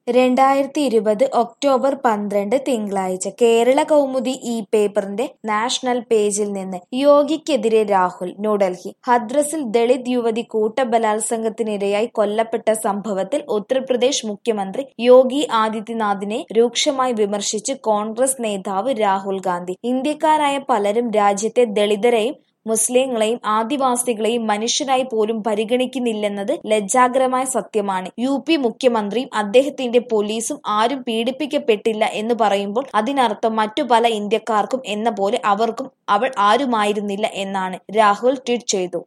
രണ്ടായിരത്തി ഇരുപത് ഒക്ടോബർ പന്ത്രണ്ട് തിങ്കളാഴ്ച കേരള കൗമുദി ഈ പേപ്പറിന്റെ നാഷണൽ പേജിൽ നിന്ന് യോഗിക്കെതിരെ രാഹുൽ ന്യൂഡൽഹി ഹദ്രസിൽ ദളിത് യുവതി കൂട്ടബലാത്സംഗത്തിനിരയായി കൊല്ലപ്പെട്ട സംഭവത്തിൽ ഉത്തർപ്രദേശ് മുഖ്യമന്ത്രി യോഗി ആദിത്യനാഥിനെ രൂക്ഷമായി വിമർശിച്ച് കോൺഗ്രസ് നേതാവ് രാഹുൽ ഗാന്ധി ഇന്ത്യക്കാരായ പലരും രാജ്യത്തെ ദളിതരെയും മുസ്ലിങ്ങളെയും ആദിവാസികളെയും മനുഷ്യരായി പോലും പരിഗണിക്കുന്നില്ലെന്നത് ലജ്ജാകരമായ സത്യമാണ് യു പി മുഖ്യമന്ത്രിയും അദ്ദേഹത്തിന്റെ പോലീസും ആരും പീഡിപ്പിക്കപ്പെട്ടില്ല എന്ന് പറയുമ്പോൾ അതിനർത്ഥം മറ്റു പല ഇന്ത്യക്കാർക്കും എന്ന പോലെ അവർക്കും അവൾ ആരുമായിരുന്നില്ല എന്നാണ് രാഹുൽ ട്വീറ്റ് ചെയ്തു